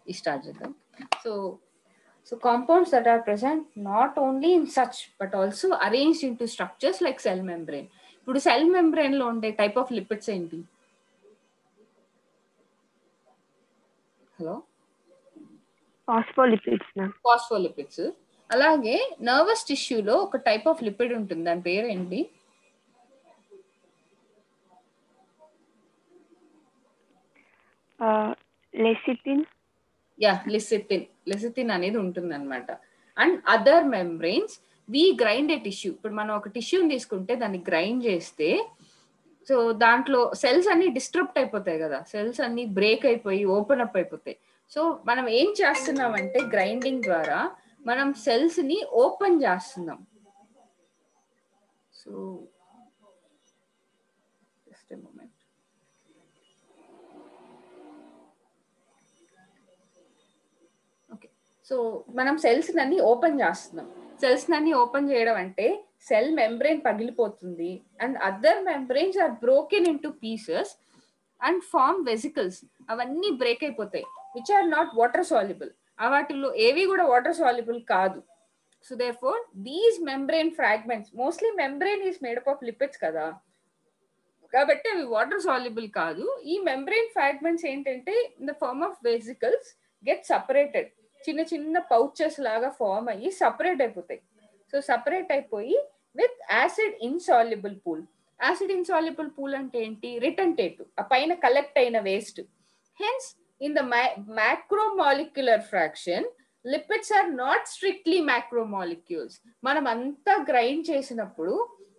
Start చేద్దాం so so compounds that are present not only in such but also arranged into structures like cell membrane ఇప్పుడు cell membrane లో ఉండే type of lipids ఏంటి hello phospholipids ma'am phospholipids అలాగే nervous టిష్యూలో ఒక type of lipid ఉంటుంది దాని పేరు ఏంటి లెసిటిన్ యా లిసిటిన్ లిసిటిన్ అనేది ఉంటుంది అనమాట and other membranes we grind a tissue ఇప్పుడు మనం ఒక టిష్యూని తీసుకుంటే దాన్ని గ్రైండ్ చేస్తే సో దాంట్లో సెల్స్ అన్ని డిస్టర్బ్ అయిపోతాయి కదా సెల్స్ అన్ని బ్రేక్ అయిపోయి ఓపెన్ అప్ అయిపోతాయి సో మనం ఏం చేస్తున్నామంటే గ్రైండింగ్ ద్వారా మనం సెల్స్ ని ఓపెన్ చేస్తున్నాం so just moment okay so మనం సెల్స్ అన్ని ఓపెన్ చేస్తున్నాం సెల్స్ అన్ని ఓపెన్ చేయడం అంటే సెల్ మెంబ్రెయిన్ పగిలిపోతుంది and other membranes are broken into pieces and form vesicles అవన్నీ బ్రేక్ అయిపోతాయి which are not water soluble వాటిల్లో ఏవి కూడా వాటర్ సాల్యుబుల్ కాదు so they for these membrane fragments mostly membrane is made up of lipids కదా కాబట్టి అవి water soluble కాదు ఈ మెంబ్రెయిన్ ఫ్రాగ్మెంట్స్ ఏంటంటే in the form of vesicles get separated చిన్న చిన్న పౌచెస్ లాగా ఫామ్ అయ్యి సపరేట్ అయిపోతాయి సో సపరేట్ అయిపోయి with acid insoluble pool acid insoluble pool అంటే ఏంటి రిటర్న్ ఆ పైన కలెక్ట్ అయిన waste hence in the macromolecular fraction lipids are not strictly macromolecules మనం అంతా గ్రైండ్ చేసినప్పుడు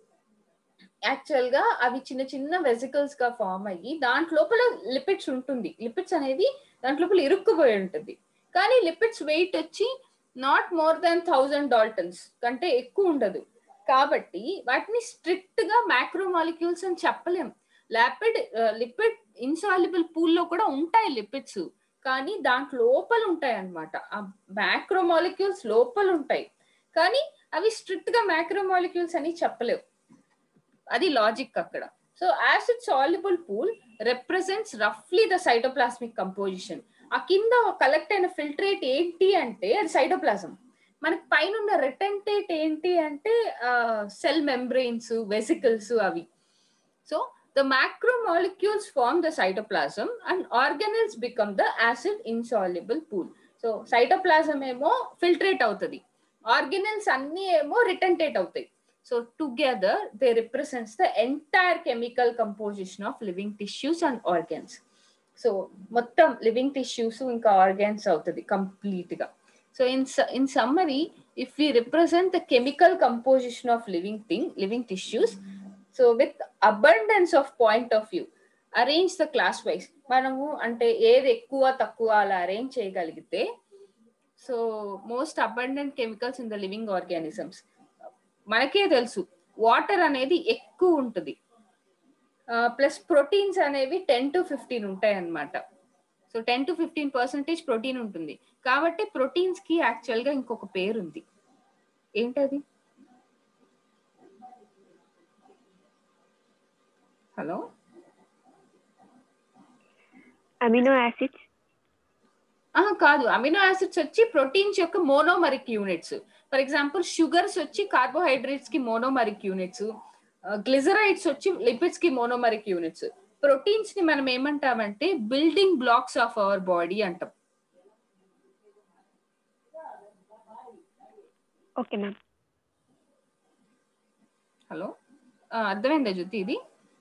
యాక్చువల్ గా అవి చిన్న చిన్న వెజికల్స్ గా ఫామ్ అయ్యి దాంట్లోపల లిపిడ్స్ ఉంటుంది లిపిడ్స్ అనేది దాంట్లోపల ఇరుక్కుపోయి ఉంటుంది కానీ లిపిడ్స్ వెయిట్ వచ్చి not more than thousand daltons కంటే ఎక్కువ ఉండదు కాబట్టి వాటిని స్ట్రిక్ట్ గా మ్యాక్రోమాలిక్యూల్స్ అని చెప్పలేం ల్యాపిడ్ లిపిడ్ ఇన్సాల్యుబుల్ పూల్లో కూడా ఉంటాయి లిపిడ్స్ కానీ దాంట్లో లోపల ఉంటాయి అనమాట ఆ మ్యాక్రోమాలిక్యూల్స్ లోపల ఉంటాయి కానీ అవి స్ట్రిక్ట్ గా మ్యాక్రోమాలిక్యూల్స్ అని చెప్పలేవు అది లాజిక్ అక్కడ so acid soluble pool represents రఫ్లీ ద సైటోప్లాస్మిక్ కంపోజిషన్ ఆ కింద కలెక్ట్ అయిన ఫిల్టరేట్ ఏంటి అంటే అది సైటోప్లాజం మనకి పైన ఉన్న రిటెంటేట్ ఏంటి అంటే సెల్ మెంబ్రెయిన్స్ వెసికల్స్ అవి so the macromolecules form the cytoplasm and organelles become the acid insoluble pool so cytoplasm ఏమో ఫిల్టరేట్ అవుతుంది ఆర్గనల్స్ అన్ని ఏమో రిటెంటేట్ అవుతాయి so together they represents the entire chemical composition of living tissues and organs so మొత్తం living tissues ఇంకా organs అవుతుంది complete గా so in in summary if we represent the chemical composition of living thing living tissues so with abundance of point of view arrange the class wise మనము అంటే ఏది ఎక్కువ తక్కువ అలా అరేంజ్ చేయగలిగితే so most abundant chemicals in the living organisms మనకే తెలుసు water అనేది ఎక్కువ ఉంటుంది ప్లస్ ప్రోటీన్స్ అనేవి టెన్ టు ఫిఫ్టీన్ ఉంటాయి అన్నమాట so ten to fifteen percentage protein ఉంటుంది కాబట్టి ప్రోటీన్స్ కి యాక్చువల్ గా ఇంకొక పేరు ఉంది ఏంటది హలో అమినో యాసిడ్స్ కాదు అమినో యాసిడ్స్ వచ్చి ప్రోటీన్స్ యొక్క monomeric units for example sugars వచ్చి కార్బోహైడ్రేట్స్ కి మోనోమరిక్ యూనిట్స్ గ్లిజరైడ్స్ వచ్చి లిపిడ్స్ కి మోనోమరిక్ యూనిట్స్ ప్రోటీన్స్ ని మనం ఏమంటామంటే building blocks of our body అంటాం ఓకే మ్యామ్ హలో అర్థమైందా జ్యోతి ఇది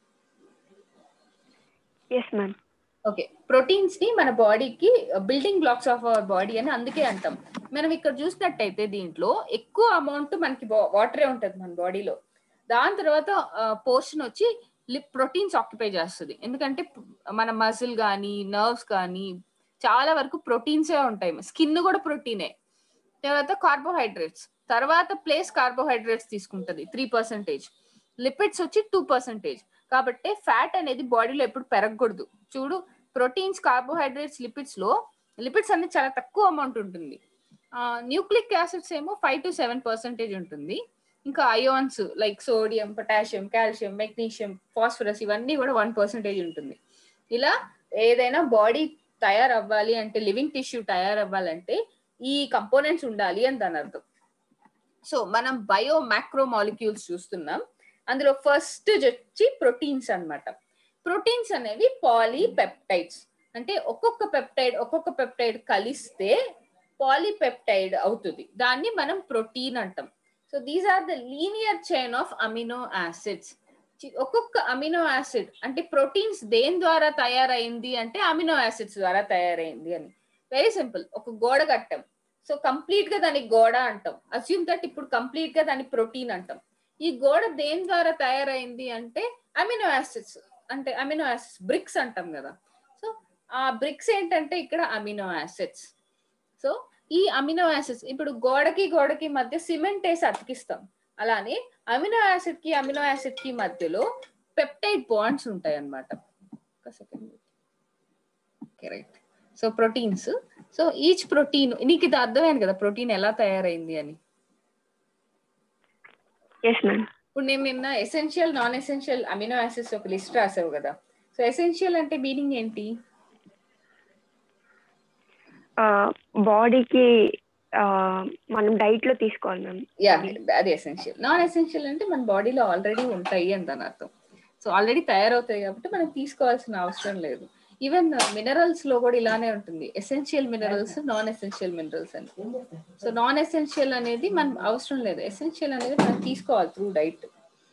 ఎస్ మ్యామ్ ఓకే ప్రోటీన్స్ ని మన బాడీకి building blocks of our body అని అందుకే అంటాం మనం ఇక్కడ చూసినట్టయితే దీంట్లో ఎక్కువ అమౌంట్ మనకి వాటరే ఉంటుంది మన బాడీలో దాని తర్వాత పోర్షన్ వచ్చి ప్రోటీన్స్ ఆక్యుపై చేస్తుంది ఎందుకంటే మన మజిల్ కానీ నర్వ్స్ కానీ చాలా వరకు ప్రోటీన్సే ఉంటాయి స్కిన్ కూడా ప్రోటీనే తర్వాత కార్బోహైడ్రేట్స్ తర్వాత ప్లేస్ కార్బోహైడ్రేట్స్ తీసుకుంటుంది త్రీ పర్సెంటేజ్ లిపిడ్స్ వచ్చి టూ పర్సెంటేజ్ కాబట్టి ఫ్యాట్ అనేది బాడీలో ఎప్పుడు పెరగకూడదు చూడు ప్రోటీన్స్ కార్బోహైడ్రేట్స్ లిపిడ్స్ లో లిపిడ్స్ అనేది చాలా తక్కువ అమౌంట్ ఉంటుంది న్యూక్లిక్ యాసిడ్స్ ఏమో ఫైవ్ టు సెవెన్ పర్సెంటేజ్ ఉంటుంది ఇంకా ions like sodium potassium calcium magnesium phosphorus ఇవన్నీ కూడా వన్ పర్సెంటేజ్ ఉంటుంది ఇలా ఏదైనా బాడీ తయారవ్వాలి అంటే లివింగ్ టిష్యూ తయారవ్వాలంటే ఈ కంపోనెంట్స్ ఉండాలి అని దాని అర్థం సో మనం బయో మ్యాక్రో మాలిక్యూల్స్ చూస్తున్నాం అందులో ఫస్ట్ వచ్చి ప్రోటీన్స్ అన్నమాట ప్రోటీన్స్ అనేవి పాలీపెప్టైడ్స్ అంటే ఒక్కొక్క పెప్టైడ్ ఒక్కొక్క పెప్టైడ్ కలిస్తే పాలీపెప్టైడ్ అవుతుంది దాన్ని మనం ప్రోటీన్ అంటాం so these are the linear chain of amino acids ఒక్కొక్క అమినో యాసిడ్ అంటే ప్రోటీన్స్ దేని ద్వారా తయారైంది అంటే అమినో యాసిడ్స్ ద్వారా తయారైంది అని వెరీ సింపుల్ ఒక గోడ కట్టాం సో కంప్లీట్ గా దానికి గోడ అంటాం అస్యూమ్ దట్ ఇప్పుడు కంప్లీట్ గా దాని ప్రోటీన్ అంటాం ఈ గోడ దేని ద్వారా తయారైంది అంటే అమినో యాసిడ్స్ అంటే అమినో యాసిడ్స్ బ్రిక్స్ అంటాం కదా సో ఆ బ్రిక్స్ ఏంటంటే ఇక్కడ అమినో యాసిడ్స్ సో ఈ అమినో యాసిడ్స్ ఇప్పుడు గోడకి గోడకి మధ్య సిమెంట్ వేసి అతికిస్తాం అలానే అమినో యాసిడ్ కి అమినో యాసిడ్ కి మధ్యలో పెప్టైడ్ బాండ్స్ ఉంటాయి అన్నమాట ఒక second okay right so proteins so each protein నీకు ఇది అర్థమైంది కదా ప్రోటీన్ ఎలా తయారైంది అని ఎస్ మ్యామ్ ఇప్పుడు నేను నిన్న essential non essential amino acids ఒక లిస్ట్ రాసావు కదా సో ఎసెన్షియల్ అంటే మీనింగ్ ఏంటి బాడీకి మనం డైట్ లో తీసుకోవాలి మ్యామ్ యా అది ఎసెన్షియల్ నాన్ ఎసెన్షియల్ అంటే మన బాడీలో ఆల్రెడీ ఉంటాయి అని దాని అర్థం సో ఆల్రెడీ తయారవుతాయి కాబట్టి మనం తీసుకోవాల్సిన అవసరం లేదు ఈవెన్ మినరల్స్ లో కూడా ఇలానే ఉంటుంది essential minerals non essential minerals అని సో నాన్ ఎసెన్షియల్ అనేది మనం అవసరం లేదు ఎసెన్షియల్ అనేది మనం తీసుకోవాలి త్రూ డైట్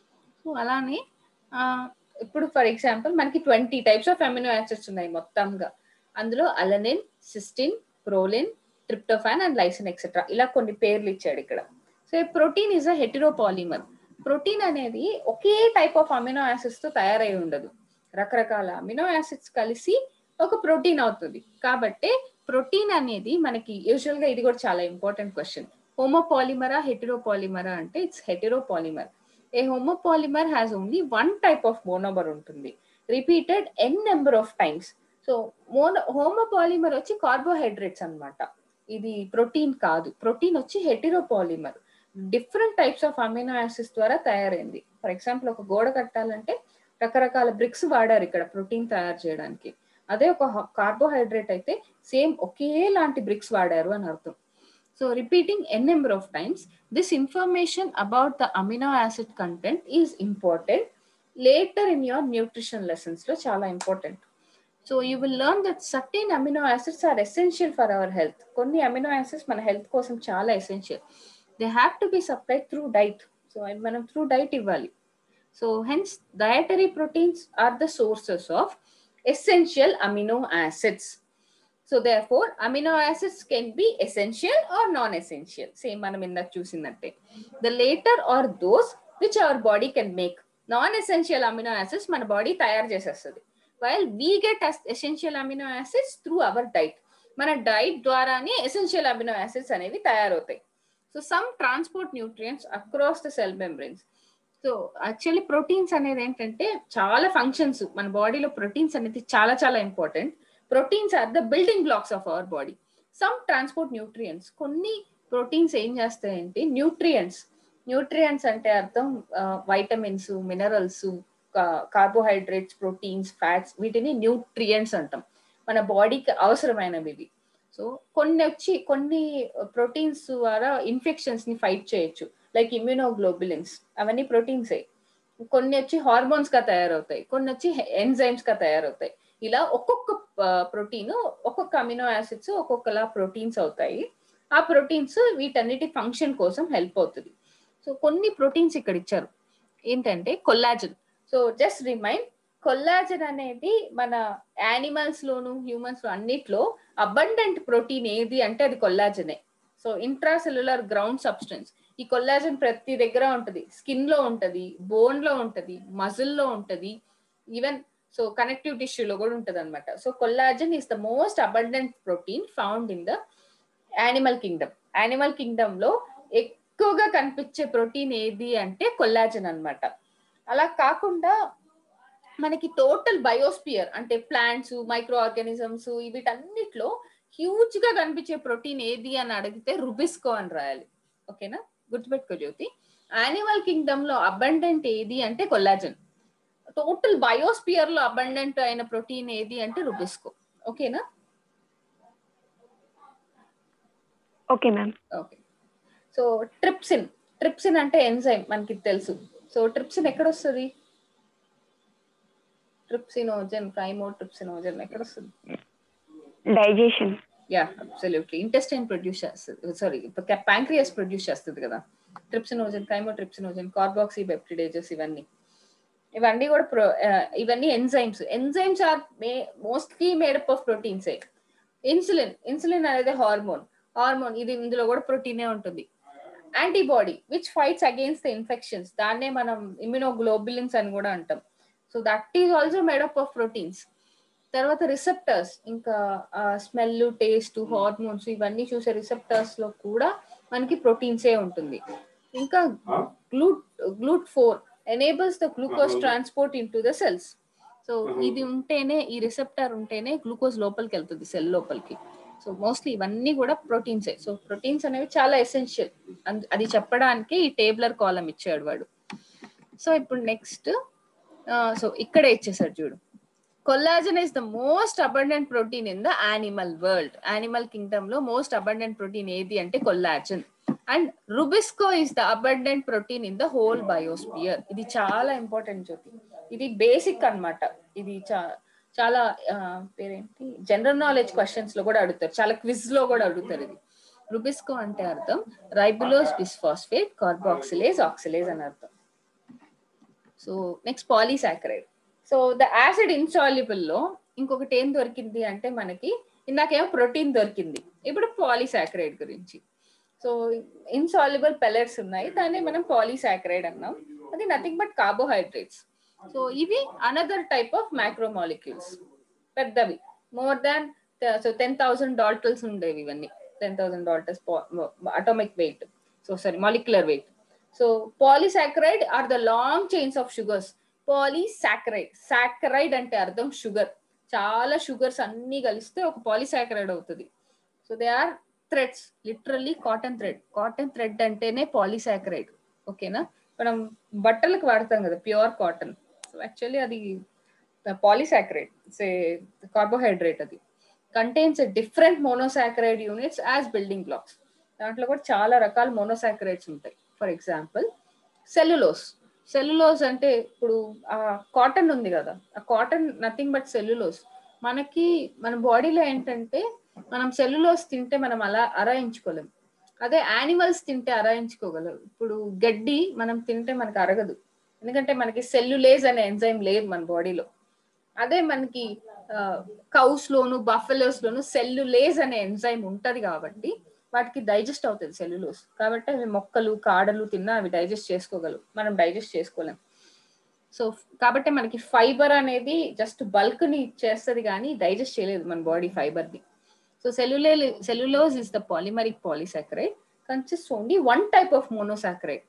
సో అలానే ఆ, ఇప్పుడు ఫర్ ఎగ్జాంపుల్ మనకి twenty types of amino acids ఉన్నాయి మొత్తంగా అందులో alanine cysteine proline tryptophan and lysine etcetera ఇలా కొన్ని పేర్లు ఇచ్చాడు ఇక్కడ so protein is a heteropolymer ప్రోటీన్ అనేది ఒకే టైప్ ఆఫ్ అమినో యాసిడ్స్ తో తయారై ఉండదు రకరకాల అమినో యాసిడ్స్ కలిసి ఒక ప్రోటీన్ అవుతుంది కాబట్టి ప్రోటీన్ అనేది మనకి యూజువల్ గా ఇది కూడా చాలా ఇంపార్టెంట్ క్వశ్చన్ హోమోపాలిమరా హెటిరోపాలిమరా అంటే it's heteropolymer a homopolymer has only one type of monomer ఉంటుంది repeated n number of times so mono homopolymer వచ్చి కార్బోహైడ్రేట్స్ అన్నమాట ఇది ప్రోటీన్ కాదు ప్రోటీన్ వచ్చి heteropolymer different types of amino acids ద్వారా తయారైంది ఫర్ ఎగ్జాంపుల్ ఒక గోడ కట్టాలంటే రకరకాల బ్రిక్స్ వాడారు ఇక్కడ ప్రోటీన్ తయారు చేయడానికి అదే ఒక కార్బోహైడ్రేట్ అయితే సేమ్ ఒకే లాంటి బ్రిక్స్ వాడారు అని అర్థం so repeating n number of times this information about the amino acid content is important later in your nutrition lessons లో చాలా important so you will learn that certain amino acids are essential for our health కొన్ని అమినో యాసిడ్స్ మన health కోసం చాలా essential they have to be supplied through diet so అది మనం త్రూ డైట్ ఇవ్వాలి so hence dietary proteins are the sources of essential amino acids. So therefore, amino acids can be essential or non-essential. Same మనం ఇందాక చూసిందంటే the later are those which our body can make. Non-essential amino acids మన body తయారు చేసేస్తుంది while we get as essential amino acids through our diet. మన diet ద్వారానే essential amino acids అనేవి తయారవుతాయి so some transport nutrients across the cell membranes so actually proteins అనేది ఏంటంటే చాలా ఫంక్షన్స్ మన బాడీలో ప్రోటీన్స్ అనేది చాలా చాలా important proteins are the building blocks of our body some transport nutrients కొన్ని ప్రోటీన్స్ ఏం చేస్తాయంటే న్యూట్రియంట్స్ న్యూట్రియంట్స్ అంటే అర్థం vitamins minerals carbohydrates proteins fats వీటిని న్యూట్రియంట్స్ అంటాం మన బాడీకి అవసరమైనవి ఇవి సో కొన్ని వచ్చి కొన్ని ప్రోటీన్స్ ద్వారా ఇన్ఫెక్షన్స్ ని ఫైట్ చేయొచ్చు లైక్ ఇమ్యూనోగ్లోబులిన్స్ అవన్నీ ప్రోటీన్సే కొన్ని వచ్చి హార్మోన్స్ గా తయారవుతాయి కొన్ని వచ్చి ఎంజైమ్స్ గా తయారవుతాయి ఇలా ఒక్కొక్క ప్రోటీన్ ఒక్కొక్క అమినో యాసిడ్స్ ఒక్కొక్కలా ప్రోటీన్స్ అవుతాయి ఆ ప్రోటీన్స్ వీటన్నిటి ఫంక్షన్ కోసం హెల్ప్ అవుతుంది సో కొన్ని ప్రోటీన్స్ ఇక్కడ ఇచ్చారు ఏంటంటే collagen so just remind collagen అనేది మన యానిమల్స్ లోను హ్యూమన్స్ లో అన్నిట్లో అబండెంట్ ప్రోటీన్ ఏది అంటే అది కొల్లాజనే సో ఇంట్రాసెల్యులర్ గ్రౌండ్ సబ్స్టెన్స్ ఈ కొల్లాజన్ ప్రతి దగ్గర ఉంటది స్కిన్ లో ఉంటది బోన్ లో ఉంటది మజిల్ లో ఉంటది ఈవెన్ సో కనెక్టివ్ టిష్యూలో కూడా ఉంటది అనమాట so collagen is the most abundant protein found in the animal kingdom animal kingdom లో ఎక్కువగా కనిపించే ప్రోటీన్ ఏది అంటే కొల్లాజన్ అన్నమాట అలా కాకుండా మనకి టోటల్ బయోస్పియర్ అంటే ప్లాంట్స్ మైక్రో ఆర్గానిజమ్స్ వీటన్నిటిలో హ్యూజ్ గా కనిపించే ప్రోటీన్ ఏది అని అడిగితే రుబిస్కో అని రాయాలి ఓకేనా గుర్తుపెట్టుకో జ్యోతి యానిమల్ కింగ్డమ్ లో అబండెంట్ ఏది అంటే కొల్లాజన్ టోటల్ బయోస్పియర్ లో అబండెంట్ అయిన ప్రోటీన్ ఏది అంటే రుబిస్కో ఓకేనా okay ma'am okay so trypsin trypsin అంటే ఎంజైమ్ మనకి తెలుసు సో ట్రిప్సిన్ ఎక్కడ వస్తుంది ట్రిప్సినోజన్ కైమో ట్రిప్సినోజన్ ఎక్కడ వస్తుంది digestion yeah absolutely intestine produce చేస్తుంది సారీ ప్యాంక్రియాస్ ప్రొడ్యూస్ చేస్తుంది కదా trypsinogen chymotrypsinogen carboxypeptidases ఇవన్నీ ఇవన్నీ కూడా ప్రో ఇవన్నీ enzymes enzymes are may mostly made up of ప్రోటీన్సే ఇన్సులిన్ ఇన్సులిన్ అనేది హార్మోన్ హార్మోన్ ఇది ఇందులో కూడా ప్రోటీనే ఉంటుంది antibody which fights against the infections దాన్నే మనం ఇమ్యునోగ్లోబులిన్స్ అని కూడా అంటాం so that is also made up of proteins తర్వాత రిసెప్టర్స్ ఇంకా స్మెల్ టేస్ట్ హార్మోన్స్ ఇవన్నీ చూసే రిసెప్టర్స్ లో కూడా మనకి ప్రోటీన్సే ఉంటుంది ఇంకా GLUT GLUT four enables the glucose transport into the cells so ఇది ఉంటేనే ఈ రిసెప్టర్ ఉంటేనే గ్లూకోజ్ లోపలికి వెళ్తుంది సెల్ లోపలికి సో మోస్ట్లీ ఇవన్నీ కూడా ప్రోటీన్సే సో ప్రోటీన్స్ అనేవి చాలా ఎసెన్షియల్ అది చెప్పడానికి ఈ టేబులర్ కాలం ఇచ్చాడు వాడు సో ఇప్పుడు నెక్స్ట్ సో ఇక్కడే ఇచ్చేసాడు చూడు collagen is the most abundant protein in the animal world animal kingdom లో మోస్ట్ అబండెంట్ ప్రోటీన్ ఏది అంటే collagen and rubisco is the abundant protein in the whole biosphere ఇది చాలా ఇంపార్టెంట్ జ్యోతి ఇది బేసిక్ అన్నమాట ఇది చాలా పేరేంటి జనరల్ నాలెడ్జ్ క్వశ్చన్స్ లో కూడా అడుగుతారు చాలా క్విజ్ లో కూడా అడుగుతారు ఇది రుబిస్కో అంటే అర్థం రైబులోస్ బిస్ఫాస్ఫేట్ కార్బాక్సిలేజ్ ఆక్సిలేజ్ అని అర్థం so next polysaccharide so the acid insoluble లో ఇంకొకటి ఏం దొరికింది అంటే మనకి ఇందాకేమో ప్రోటీన్ దొరికింది ఇప్పుడు పాలీసాకరైడ్ గురించి సో ఇన్సాల్యుబుల్ పెలెట్స్ ఉన్నాయి దాన్ని మనం పాలీసాకరైడ్ అన్నాం అది నథింగ్ బట్ కార్బోహైడ్రేట్స్ సో ఇవి అనదర్ టైప్ ఆఫ్ మైక్రోమాలిక్యూల్స్ పెద్దవి more than so ten thousand daltons ఉండేవి ఇవన్నీ ten thousand daltons atomic weight so sorry molecular weight so polysaccharide are the long chains of sugars polysaccharide saccharide అంటే అర్థం sugar చాలా sugars అన్ని కలిస్తే ఒక polysaccharide అవుతుంది so they are threads literally cotton thread cotton thread అంటేనే polysaccharide ఓకేనా మనం బట్టలకు వాడతాం కదా ప్యూర్ కాటన్ సో యాక్చువల్లీ అది పాలీసాకరైడ్ సే కార్బోహైడ్రేట్ అది contains different monosaccharide units as building blocks దాంట్లో కూడా చాలా రకాల మోనోసాకరైడ్స్ ఉంటాయి ఫర్ ఎగ్జాంపుల్ సెల్యులోస్ సెల్యులోస్ అంటే ఇప్పుడు ఆ కాటన్ ఉంది కదా ఆ కాటన్ నథింగ్ బట్ సెల్యులోస్ మనకి మన బాడీలో ఏంటంటే మనం సెల్యులోస్ తింటే మనం అలా అరాయించుకోలేం అదే యానిమల్స్ తింటే అరాయించుకోగలరు ఇప్పుడు గడ్డి మనం తింటే మనకి అరగదు ఎందుకంటే మనకి సెల్యులేజ్ అనే ఎంజైమ్ లేదు మన బాడీలో అదే మనకి కౌస్ లోను బఫెలోస్ లోను సెల్యులేజ్ అనే ఎంజైమ్ ఉంటది కాబట్టి వాటికి డైజెస్ట్ అవుతుంది సెల్యులోస్ కాబట్టి అవి మొక్కలు కాడలు తిన్నా అవి డైజెస్ట్ చేసుకోగలవు మనం డైజెస్ట్ చేసుకోలేం సో కాబట్టి మనకి ఫైబర్ అనేది జస్ట్ బల్క్ ని ఇచ్చేస్తుంది కానీ డైజెస్ట్ చేయలేదు మన బాడీ ఫైబర్ ని సో సెల్యులే cellulose is the polymeric polysaccharide consist only one type of monosaccharide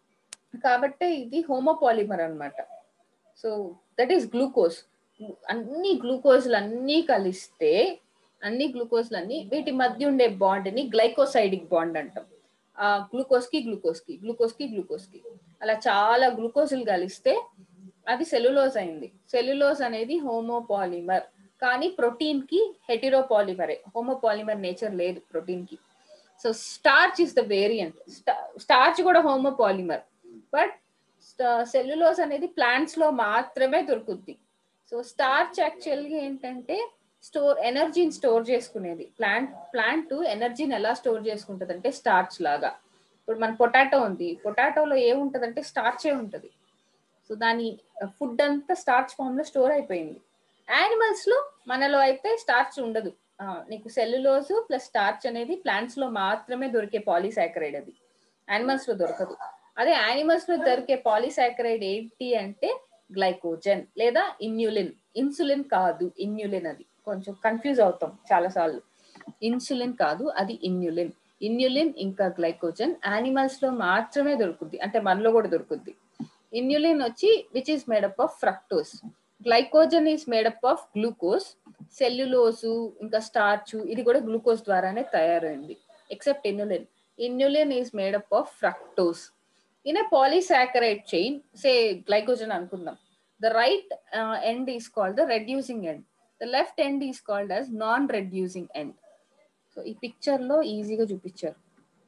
కాబట్టి ఇది హోమోపాలిమర్ అనమాట సో దట్ ఈస్ గ్లూకోజ్ అన్ని గ్లూకోజ్లు అన్నీ కలిస్తే అన్ని గ్లూకోజ్లు అన్ని వీటి మధ్య ఉండే బాండ్ ని గ్లైకోసైడిక్ బాండ్ అంటాం ఆ గ్లూకోజ్ కి గ్లూకోజ్ కి గ్లూకోజ్ కి గ్లూకోజ్ కి అలా చాలా గ్లూకోజ్లు కలిస్తే అది సెల్యులోజ్ అయింది సెల్యులోజ్ అనేది హోమోపాలిమర్ కానీ ప్రోటీన్ కి హెటిరోపాలిమరే హోమోపాలిమర్ నేచర్ లేదు ప్రోటీన్ కి so starch is the variant starch కూడా హోమోపాలిమర్ బట్ సెల్యులోజ్ అనేది ప్లాంట్స్ లో మాత్రమే దొరుకుద్ది సో స్టార్చ్ యాక్చువల్గా ఏంటంటే స్టోర్ ఎనర్జీని స్టోర్ చేసుకునేది ప్లాంట్ ప్లాంట్ ఎనర్జీని ఎలా స్టోర్ చేసుకుంటుంది అంటే స్టార్చ్ లాగా ఇప్పుడు మన పొటాటో ఉంది పొటాటోలో ఏముంటదంటే స్టార్చే ఉంటుంది సో దాని ఫుడ్ అంతా స్టార్చ్ ఫామ్ లో స్టోర్ అయిపోయింది యానిమల్స్ లో మనలో అయితే స్టార్చ్ ఉండదు నీకు సెల్యులోజ్ ప్లస్ స్టార్చ్ అనేది ప్లాంట్స్ లో మాత్రమే దొరికే పాలీసాకరైడ్ అది యానిమల్స్ లో దొరకదు అదే యానిమల్స్ లో దొరికే పాలీసాకరైడ్ ఏంటి అంటే గ్లైకోజన్ లేదా ఇన్యులిన్ ఇన్సులిన్ కాదు ఇన్యులిన్ అది కొంచెం కన్ఫ్యూజ్ అవుతాం చాలా సార్లు ఇన్సులిన్ కాదు అది ఇన్యులిన్ ఇన్యులిన్ ఇంకా గ్లైకోజన్ యానిమల్స్ లో మాత్రమే దొరుకుద్ది అంటే మనలో కూడా దొరుకుద్ది ఇన్యులిన్ వచ్చి which is made up of fructose glycogen is made up of glucose cellulose ఇంకా స్టార్చ్ ఇది కూడా గ్లూకోజ్ ద్వారానే తయారైంది except inulin inulin is made up of fructose in a polysaccharide chain say glycogen అనుకుందాం the right end is called the reducing end the left end is called as non reducing end so so ఈ picture లో ఈజీగా చూపించారు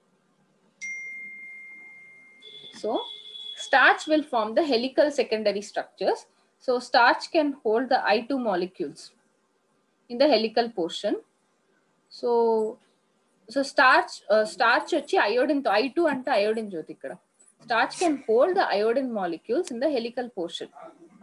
so starch will form the helical secondary structures so starch can hold the i2 molecules in the helical portion so so starch uh, starch వచ్చి iodine తో i2 అంటే iodine జ్యోతి ఇక్కడ starch can hold the iodine molecules in the helical portion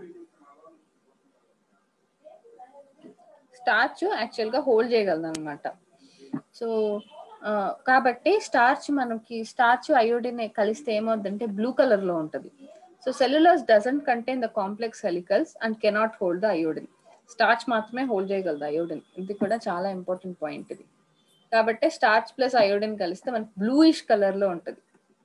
starch actual గా hold చేయగలదు అనమాట so కాబట్టి starch మనకి starch iodine కలిస్తే ఏమవుతుందంటే బ్లూ కలర్ లో ఉంటది so cellulars doesn't contain the complex helicals and cannot hold the iodine starch మాత్రమే హోల్డ్ చేయగలదు అయోడిన్ ఇది కూడా చాలా ఇంపార్టెంట్ పాయింట్ ఇది కాబట్టి స్టార్చ్ ప్లస్ అయోడిన్ కలిస్తే మనకి బ్లూయిష్ కలర్ లో ఉంటది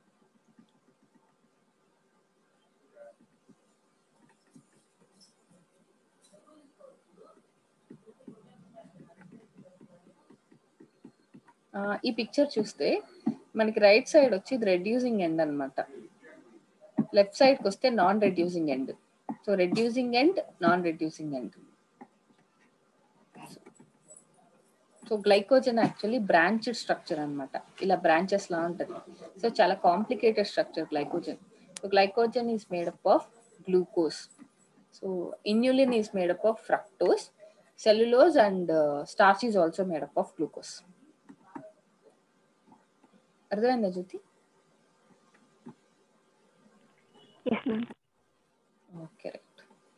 ఈ పిక్చర్ చూస్తే మనకి రైట్ సైడ్ వచ్చి ఇది రెడ్యూసింగ్ ఎండ్ అనమాట లెఫ్ట్ సైడ్ కి వస్తే non reducing end so reducing end non reducing end so glycogen actually branched structure అనమాట ఇలా బ్రాంచెస్ లా ఉంటది సో చాలా complicated structure glycogen so glycogen is made up of glucose so inulin is made up of fructose cellulose and starch is also made up of glucose అర్థమైందా Jyoti yes ma'am okay right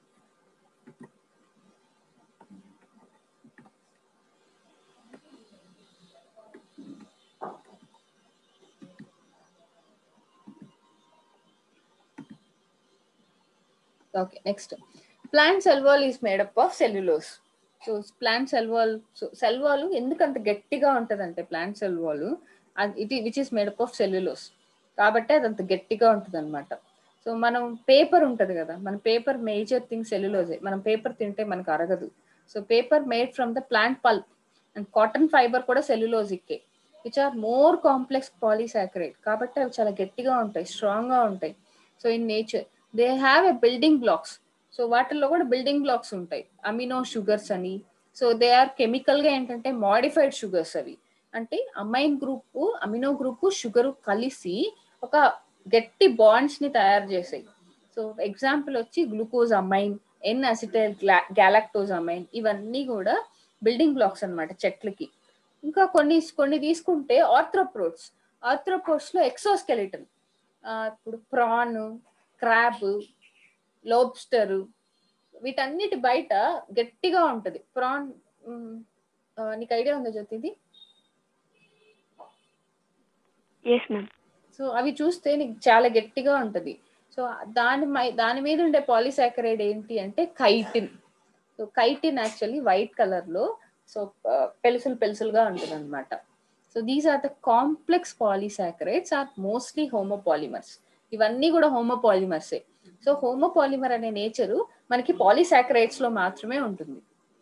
okay next plant cell wall is made up of cellulose so plant cell wall so cell wall ఎందుకంత గట్టిగా ఉంటదంటే plant cell wall ఇది which is made up of cellulose కాబట్టి అది అంత గట్టిగా ఉంటుంది అనమాట సో మనం పేపర్ ఉంటది కదా మన పేపర్ మేజర్ థింగ్ సెల్యులోజే మనం పేపర్ తింటే మనకు అరగదు so paper made from the plant pulp and cotton fibre కూడా సెల్యులోజిక్కే which are more complex polysaccharide కాబట్టి అవి చాలా గట్టిగా ఉంటాయి స్ట్రాంగ్ గా ఉంటాయి so in nature they have a building blocks so వాటిల్లో కూడా బిల్డింగ్ బ్లాక్స్ ఉంటాయి అమినో షుగర్స్ అని సో దే ఆర్ కెమికల్ గా ఏంటంటే మాడిఫైడ్ షుగర్స్ అవి అంటే amine group amino group sugar కలిసి ఒక గట్టి బాండ్స్ ని తయారు చేసాయి సో ఎగ్జాంపుల్ వచ్చి glucose amine N acetyl galactose amine ఇవన్నీ కూడా బిల్డింగ్ బ్లాక్స్ అన్నమాట చెట్లకి ఇంకా కొన్ని కొన్ని తీసుకుంటే ఆర్థ్రోప్రోడ్స్ ఆర్థ్రోప్రోడ్స్ లో ఎక్సోస్కెలిటన్ ఇప్పుడు ప్రాన్ క్రాబ్ లోబ్స్టర్ వీటన్నిటి బయట గట్టిగా ఉంటది ప్రాన్ నీకు ఐడియా ఉందా జ్యోతి ఇది ఎస్ మ్యామ్ సో అవి చూస్తే నీకు చాలా గట్టిగా ఉంటది సో దాని మై- దాని మీద ఉండే పాలిసాకరైడ్ ఏంటి అంటే chitin so chitin actually white colour లో సో పెలుసులు పెలుసులుగా ఉంటుంది అనమాట so these are the complex polysaccharides are mostly homopolymers ఇవన్నీ కూడా హోమోపాలిమర్సే సో హోమోపాలిమర్ అనే నేచరు మనకి పాలిసాకరైడ్స్ లో మాత్రమే ఉంటుంది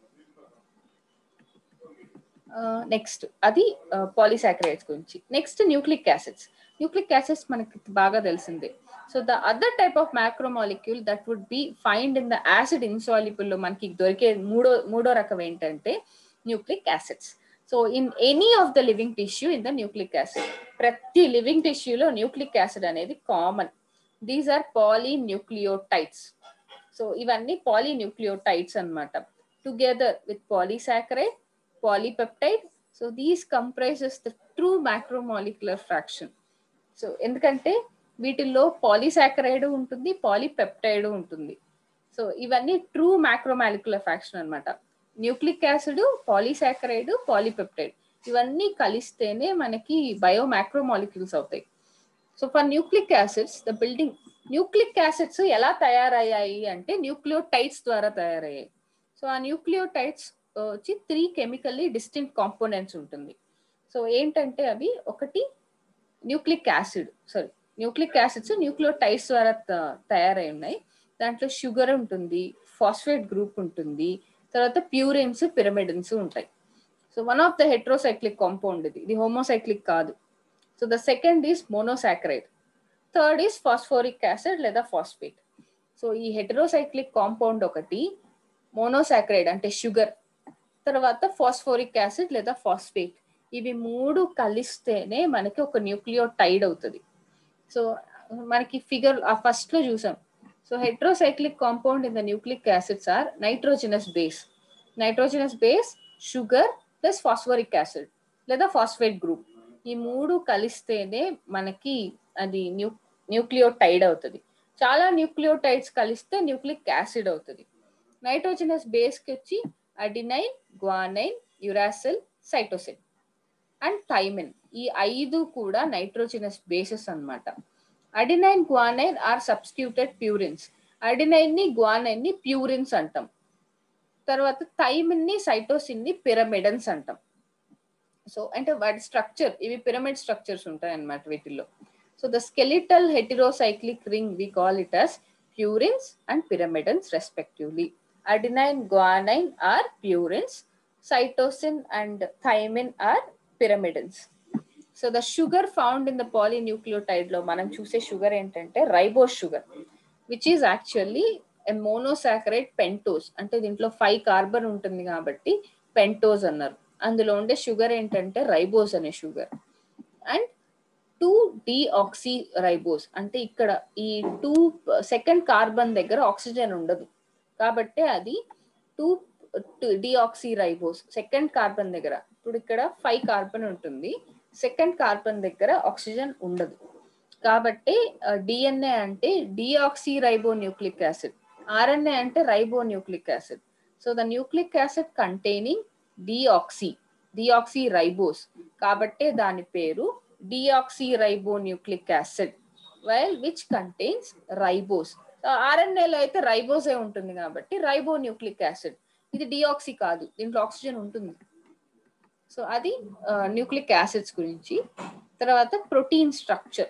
నెక్స్ట్ అది పాలిసాకరైడ్స్ గురించి next nucleic acids nucleic acids మనకి బాగా తెలిసిందే so the other type of macromolecule that would be find in the acid insoluble లో మనకి దొరికే మూడో మూడో రకం ఏంటంటే nucleic acids so in any of the living tissue in the nucleic acid ప్రతి లివింగ్ టిష్యూలో న్యూక్లిక్ యాసిడ్ అనేది common these are polynucleotides so ఇవన్నీ పాలీన్యూక్లియోటైడ్స్ అన్నమాట together with polysaccharide polypeptide so these comprises the true macromolecular fraction so ఎందుకంటే వీటిల్లో polysaccharide ఉంటుంది polypeptide ఉంటుంది so ఇవన్నీ ట్రూ మ్యాక్రోమాలిక్యులర్ ఫ్రాక్షన్ అన్నమాట న్యూక్లిక్ యాసిడ్ పాలీసాకరైడ్ పాలీపెప్టైడ్ ఇవన్నీ కలిస్తేనే మనకి బయో మ్యాక్రోమాలిక్యూల్స్ అవుతాయి so for nucleic acids the building nucleic acids ఎలా తయారయ్యాయి అంటే న్యూక్లియోటైడ్స్ ద్వారా తయారయ్యాయి సో ఆ న్యూక్లియోటైడ్స్ వచ్చి త్రీ కెమికల్లీ డిస్టింక్ట్ కాంపోనెంట్స్ ఉంటుంది సో ఏంటంటే అవి ఒకటి nucleic acid sorry nucleic acids nucleotides ద్వారా త- తయారై ఉన్నాయి దాంట్లో షుగర్ ఉంటుంది ఫాస్ఫేట్ గ్రూప్ ఉంటుంది తర్వాత ప్యూరిన్స్ పిరమిడిన్స్ ఉంటాయి so one of the heterocyclic compound ఇది ఇది హోమోసైక్లిక్ కాదు so the second is monosaccharide third is phosphoric acid లేదా ఫాస్ఫేట్ సో ఈ హెటరోసైక్లిక్ కాంపౌండ్ ఒకటి మోనోసాక్రైడ్ అంటే షుగర్ తర్వాత ఫాస్ఫోరిక్ యాసిడ్ లేదా ఫాస్ఫేట్ ఇవి మూడు కలిస్తేనే మనకి ఒక న్యూక్లియోటైడ్ అవుతుంది సో మనకి ఫిగర్ ఆ ఫస్ట్ లో చూసాం so heterocyclic compound in the nucleic acids are nitrogenous base nitrogenous base sugar plus phosphoric acid లేదా ఫాస్ఫేట్ గ్రూప్ ఈ మూడు కలిస్తేనే మనకి అది న్యూ న్యూక్లియోటైడ్ అవుతుంది చాలా న్యూక్లియోటైడ్స్ కలిస్తే న్యూక్లిక్ యాసిడ్ అవుతుంది నైట్రోజినస్ బేస్కి వచ్చి adenine guanine uracil cytosine and thymine ఈ ఐదు కూడా నైట్రోజినస్ బేసెస్ అన్నమాట adenine guanine are substituted purines adenine ని గ్వానైన్ ని ప్యూరిన్స్ అంటాం తర్వాత థైమిన్ ని సైటోసిన్ ని పిరమిడన్స్ అంటాం సో అంటే వాటి స్ట్రక్చర్ ఇవి పిరమిడ్ స్ట్రక్చర్స్ ఉంటాయి అన్నమాట వీటిల్లో so the skeletal heterocyclic ring we call it as purines and pyrimidines respectively. Adenine, guanine are purines, cytosine and thymine are pyrimidines. So the sugar found in the polynucleotide లో మనం చూసే sugar ఏంటంటే ribose sugar which is actually monosaccharide pentose అంటే దీంట్లో five carbon ఉంటుంది కాబట్టి pentose అన్నారు అందులో ఉండే షుగర్ ఏంటంటే రైబోస్ అనే sugar and two deoxyribose అంటే ఇక్కడ ఈ టూ సెకండ్ కార్బన్ దగ్గర ఆక్సిజన్ ఉండదు కాబట్టి అది two deoxyribose second carbon దగ్గర ఇప్పుడు ఇక్కడ ఫైవ్ కార్బన్ ఉంటుంది సెకండ్ కార్బన్ దగ్గర ఆక్సిజన్ ఉండదు కాబట్టి డిఎన్ఏ అంటే డిఆక్సీ రైబో న్యూక్లిక్ యాసిడ్ ఆర్ఎన్ఏ అంటే రైబో nucleic acid so the nucleic acid containing deoxy deoxyribose కాబట్టే దాని పేరు రైబో nucleic acid while which contains ribose ఆర్ఎన్ఏలో అయితే రైబోసే ఉంటుంది కాబట్టి రైబో న్యూక్లిక్ యాసిడ్ ఇది డిఆక్సీ కాదు దీంట్లో ఆక్సిజన్ ఉంటుంది సో అది న్యూక్లిక్ యాసిడ్స్ గురించి తర్వాత ప్రోటీన్ స్ట్రక్చర్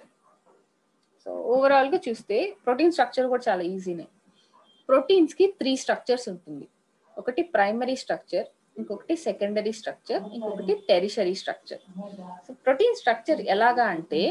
సో ఓవరాల్ గా చూస్తే ప్రోటీన్ స్ట్రక్చర్ కూడా చాలా ఈజీనే ప్రోటీన్స్ కి త్రీ స్ట్రక్చర్స్ ఉంటుంది ఒకటి ప్రైమరీ స్ట్రక్చర్ ఇంకొకటి సెకండరీ స్ట్రక్చర్ ఇంకొకటి tertiary structure so protein structure ఎలాగా అంటే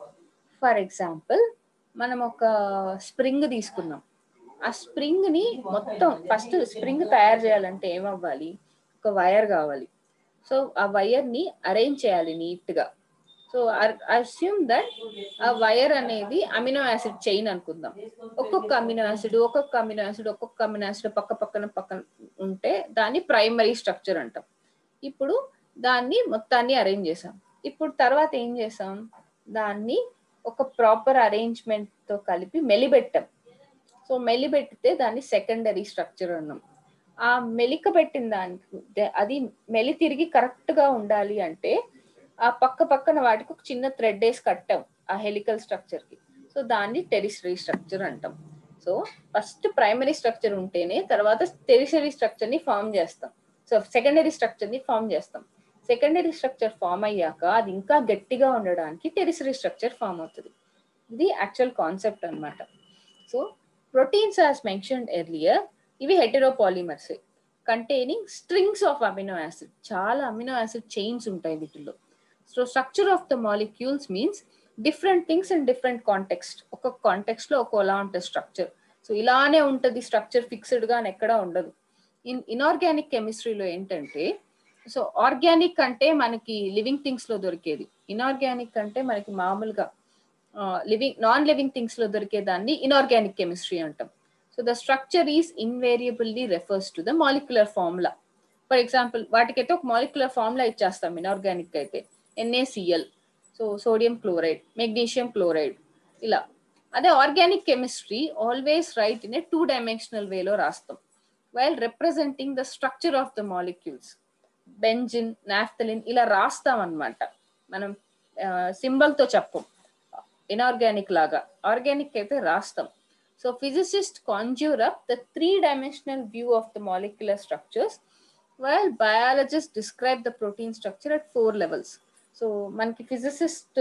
ఫర్ ఎగ్జాంపుల్ మనం ఒక స్ప్రింగ్ తీసుకున్నాం ఆ స్ప్రింగ్ ని మొత్తం ఫస్ట్ స్ప్రింగ్ తయారు చేయాలంటే ఏమవ్వాలి ఒక వైర్ కావాలి సో ఆ వైర్ ని అరేంజ్ చేయాలి నీట్ గా సో అస్యూమ్ దట్ ఆ వైర్ అనేది అమినో యాసిడ్ చైన్ అనుకుందాం ఒక్కొక్క అమినో యాసిడ్ ఒక్కొక్క అమినో యాసిడ్ ఒక్కొక్క అమినో యాసిడ్ పక్క పక్కన పక్కన ఉంటే దాన్ని ప్రైమరీ స్ట్రక్చర్ అంటాం ఇప్పుడు దాన్ని మొత్తాన్ని అరేంజ్ చేసాం ఇప్పుడు తర్వాత ఏం చేసాం దాన్ని ఒక ప్రాపర్ అరేంజ్మెంట్ తో కలిపి మెలిబెట్టాం సో మెలిబెట్టితే దాన్ని సెకండరీ స్ట్రక్చర్ అన్నాం ఆ మెలిక పెట్టిన దానికి అది మెలి తిరిగి కరెక్ట్ గా ఉండాలి అంటే ఆ పక్క పక్కన వాటికి ఒక చిన్న థ్రెడ్ వేసి కట్టాం ఆ హెలికల్ స్ట్రక్చర్ కి సో దాన్ని టెరిసరీ స్ట్రక్చర్ అంటాం సో ఫస్ట్ ప్రైమరీ స్ట్రక్చర్ ఉంటేనే తర్వాత టెరిసరీ స్ట్రక్చర్ ని ఫామ్ చేస్తాం సో సెకండరీ స్ట్రక్చర్ ని ఫామ్ చేస్తాం సెకండరీ స్ట్రక్చర్ ఫామ్ అయ్యాక అది ఇంకా గట్టిగా ఉండడానికి టెరిసరీ స్ట్రక్చర్ ఫామ్ అవుతుంది ఇది యాక్చువల్ కాన్సెప్ట్ అనమాట so proteins as mentioned earlier ఇవి heteropolymers containing strings of amino acid చాలా అమినో యాసిడ్ చైన్స్ ఉంటాయి వీటిలో so structure of the molecules means different things in different context ఒక్కొక్క కాంటెక్స్ట్ లో ఒక్కోలా ఉంటుంది స్ట్రక్చర్ సో ఇలానే ఉంటుంది స్ట్రక్చర్ ఫిక్స్డ్ గా ఎక్కడా ఉండదు ఇన్ ఇన్ఆర్గానిక్ కెమిస్ట్రీలో ఏంటంటే సో ఆర్గానిక్ అంటే మనకి లివింగ్ థింగ్స్ లో దొరికేది ఇన్ఆర్గానిక్ అంటే మనకి మామూలుగా లివింగ్ నాన్ లివింగ్ థింగ్స్ లో దొరికే దాన్ని ఇన్ఆర్గానిక్ కెమిస్ట్రీ అంటాం so the structure is invariably refers to the molecular formula for example వాటికైతే ఒక మాలిక్యులర్ ఫార్ములా ఇచ్చేస్తాం ఇన్ఆర్గానిక్ అయితే NaCl so sodium chloride magnesium chloride ఇలా అదే organic chemistry always write in a two dimensional వేలో రాస్తాం while representing the structure of the molecules benzene naphthalene ఇలా రాస్తాం అనమాట మనం సింబల్ తో చెప్పం ఇన్ఆర్గానిక్ లాగా ఆర్గానిక్ అయితే రాస్తాం so physicist conjure up the three dimensional view of the molecular structures while biologist describe the protein structure at four levels so మనకి ఫిజిసిస్ట్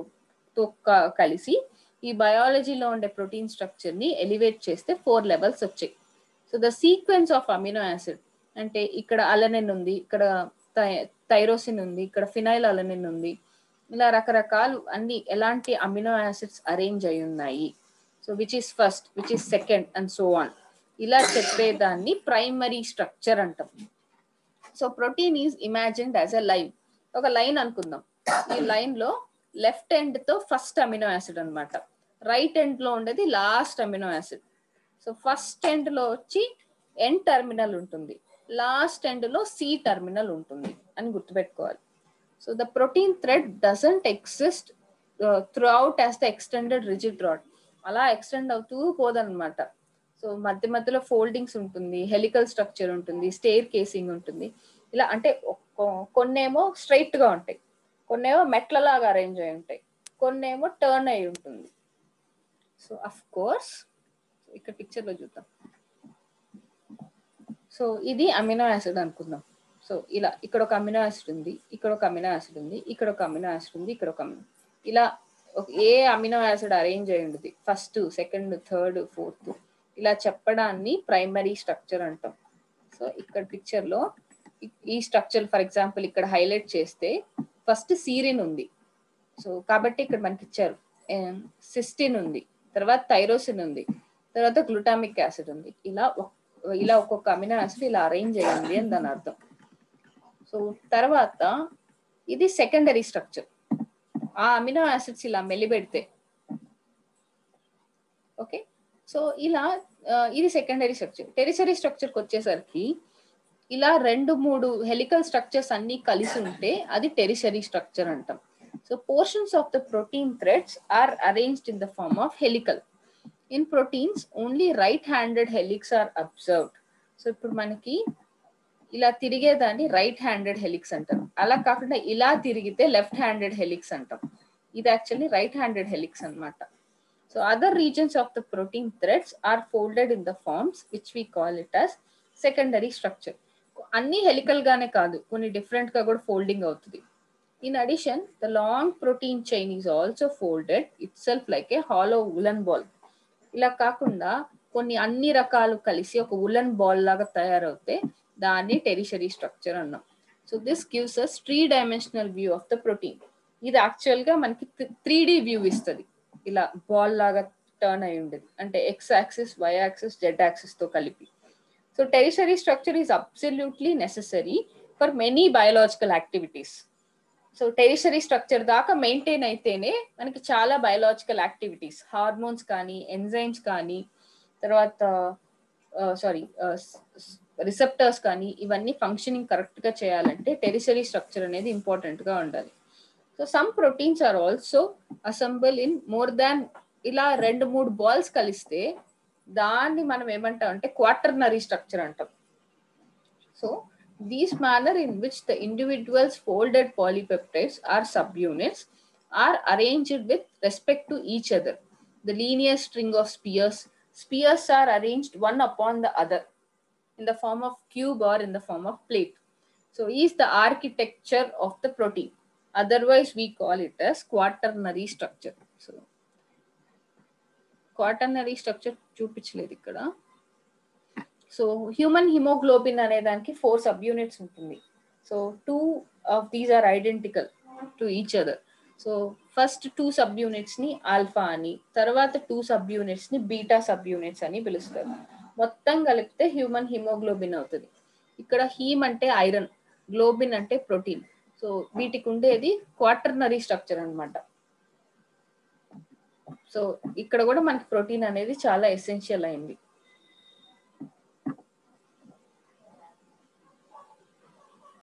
తో కలిసి ఈ బయాలజీలో ఉండే ప్రోటీన్ స్ట్రక్చర్ ని ఎలివేట్ చేస్తే ఫోర్ లెవెల్స్ వచ్చాయి so the sequence of amino acid అంటే ఇక్కడ అలనిన్ ఉంది ఇక్కడ థైరోసిన్ ఉంది ఇక్కడ ఫినైల్ అలనిన్ ఉంది ఇలా రకరకాలు అన్ని ఎలాంటి అమినో యాసిడ్స్ అరేంజ్ అయి ఉన్నాయి so which is first which is second and so on ఇలా చెప్పేదాన్ని ప్రైమరీ స్ట్రక్చర్ అంటాం so protein is imagined as a live ఒక లైన్ అనుకుందాం ఈ లైన్ లో లెఫ్ట్ ఎండ్ తో ఫస్ట్ అమినో యాసిడ్ అన్నమాట రైట్ ఎండ్ లో ఉండేది last amino acid so first end లో వచ్చి ఎన్ టర్మినల్ ఉంటుంది లాస్ట్ ఎండ్ లో సి టర్మినల్ ఉంటుంది అని గుర్తుపెట్టుకోవాలి so the protein thread doesn't exist through out as the extended rigid rod అలా ఎక్స్టెండ్ అవుతూ పోదన్నమాట సో మధ్య మధ్యలో ఫోల్డింగ్స్ ఉంటుంది హెలికల్ స్ట్రక్చర్ ఉంటుంది స్టేర్ కేసింగ్ ఉంటుంది ఇలా అంటే ఒక్క- కొన్నేమో స్ట్రైట్ గా ఉంటాయి కొన్నేమో మెట్లలాగా అరేంజ్ అయి ఉంటాయి కొన్నేమో టర్న్ అయి ఉంటుంది సో అఫ్ కోర్స్ ఇక్కడ పిక్చర్ లో చూద్దాం సో ఇది అమినో యాసిడ్ అనుకుందాం సో ఇలా ఇక్కడ ఒక అమినో యాసిడ్ ఉంది ఇక్కడ ఒక అమినో యాసిడ్ ఉంది ఇక్కడ ఒక అమినో యాసిడ్ ఉంది ఇక్కడ ఒక అమినో ఇలా ఒక- ఏ అమినో యాసిడ్ అరేంజ్ అయి ఉంటుంది ఫస్ట్ సెకండ్ థర్డ్ ఫోర్త్ ఇలా చెప్పడాన్ని ప్రైమరీ స్ట్రక్చర్ అంటాం సో ఇక్కడ పిక్చర్ లో ఈ- ఈ స్ట్రక్చర్ ఫర్ ఎగ్జాంపుల్ ఇక్కడ హైలైట్ చేస్తే ఫస్ట్ సీరిన్ ఉంది సో కాబట్టి ఇక్కడ మనకి ఇచ్చారు సిస్టిన్ ఉంది తర్వాత థైరోసిన్ ఉంది తర్వాత గ్లూటామిక్ యాసిడ్ ఉంది ఇలా ఒక్- ఇలా ఒక్కొక్క అమినో యాసిడ్ ఇలా అరేంజ్ అయ్యింది అని దాని అర్థం సో తర్వాత ఇది సెకండరీ స్ట్రక్చర్ ఆ అమినో యాసిడ్స్ ఇలా మెలిపెడితే ఓకే సో ఇలా ఆ, ఇది సెకండరీ స్ట్రక్చర్ టెరిసరీ స్ట్రక్చర్కి వచ్చేసరికి ఇలా రెండు మూడు హెలికల్ స్ట్రక్చర్స్ అన్ని కలిసి ఉంటే అది టెరిసరీ స్ట్రక్చర్ అంటాం so portions of the protein threads are arranged in the form of helical in proteins only right handed helix are observed so ఇప్పుడు మనకి ఇలా తిరిగేదాన్ని రైట్ హ్యాండెడ్ హెలిక్స్ అంటారు అలా కాకుండా ఇలా తిరిగితే లెఫ్ట్ హ్యాండెడ్ హెలిక్స్ అంటాం ఇది యాక్చువల్లీ రైట్ హ్యాండెడ్ హెలిక్స్ అన్నమాట so other reasons of the protein threads are folded in the forms which we call it as secondary structure అన్ని హెలికల్ గానే కాదు కొన్ని డిఫరెంట్ గా కూడా ఫోల్డింగ్ అవుతుంది in addition the long protein chain is also folded itself like a hollow woollen ball ఇలా కాకుండా కొన్ని అన్ని రకాలు కలిసి ఒక ఉలన్ బాల్ లాగా తయారవుతే దాన్ని టెరిషరీ స్ట్రక్చర్ అన్నాం so this gives us three dimensional view of the protein ఇది యాక్చువల్ గా మనకి త్రీ డి వ్యూ ఇస్తుంది ఇలా బాల్ లాగా టర్న్ అయి ఉండేది అంటే X axis Y axis Z axis తో కలిపి so tertiary structure is absolutely necessary for many biological activities so tertiary structure దాకా మెయింటైన్ అయితేనే మనకి చాలా బయోలాజికల్ యాక్టివిటీస్ హార్మోన్స్ కానీ ఎంజైమ్స్ కానీ తర్వాత సారీ రిసెప్టర్స్ కానీ ఇవన్నీ ఫంక్షనింగ్ కరెక్ట్ గా చేయాలంటే టెరిషరీ స్ట్రక్చర్ అనేది ఇంపార్టెంట్ గా ఉండాలి so some proteins are also assemble in more than ఇలా రెండు మూడు బాల్స్ కలిస్తే దాన్ని మనం ఏమంటాం అంటే క్వార్టర్నరీ స్ట్రక్చర్ అంటాం so these manner in which the individuals folded polypeptides are subunits are arranged with respect to each other. The linear string of spheres, spheres are arranged one upon the other in the form of cube or in the form of plate. So is the architecture of the protein. Otherwise, we call it as quaternary structure. So quaternary structure చూపించలేదు ఇక్కడ so human haemoglobin అనే దానికి four subunits ఉంటుంది so two of these are identical to each other so first two subunits ని alpha అని తర్వాత two subunits ని beta subunits అని పిలుస్తారు మొత్తం కలిపితే హ్యూమన్ హిమోగ్లోబిన్ అవుతుంది ఇక్కడ హీమ్ అంటే ఐరన్ గ్లోబిన్ అంటే ప్రోటీన్ సో వీటికి ఉండేది క్వార్టర్నరీ స్ట్రక్చర్ అన్నమాట సో ఇక్కడ కూడా మనకి ప్రోటీన్ అనేది చాలా ఎసెన్షియల్ అయింది